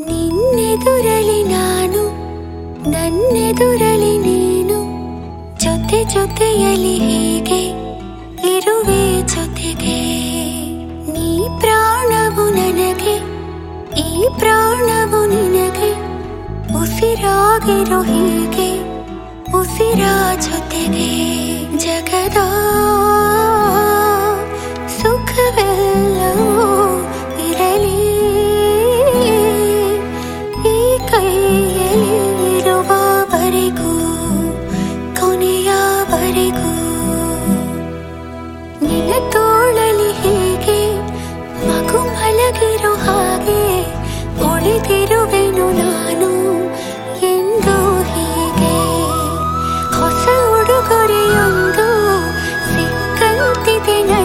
ನಿನ್ನೆದುರಲಿ ನಾನು ನನ್ನೆದುರಲಿ ನೀನು ಜೊತೆ ಜೊತೆಯಲಿ ಹೀಗೆ ಇರುವೆ ಜೊತೆಗೆ ನೀ ಪ್ರಾಣವು ನನಗೆ ಈ ಪ್ರಾಣವು ನಿನಗೆ ಉಸಿರಾಗಿರೋ ಹೀಗೆ ಉಸಿರ ಜೊತೆಗೆ ಜಗದ ಸುಖವೆಲ್ಲವೂ ಇರಲಿ ಈ ಕೈಯಲ್ಲಿರುವವರೆಗೂ ಕೊನೆಯವರೆಗೂ ನಿನ್ನ ತೋಳಲಿ ಹೀಗೆ ಮಗು ಮಲಗಿರೋ ಹಾಗೆ ಉಳಿದಿರುವೆನು ನಾನು ಎಂದು ಹೀಗೆ ಹೊಸ ಉಡುಗೊರೆಯೊಂದು ಸಿಕ್ಕಂತಿದೆ ನನಗೆ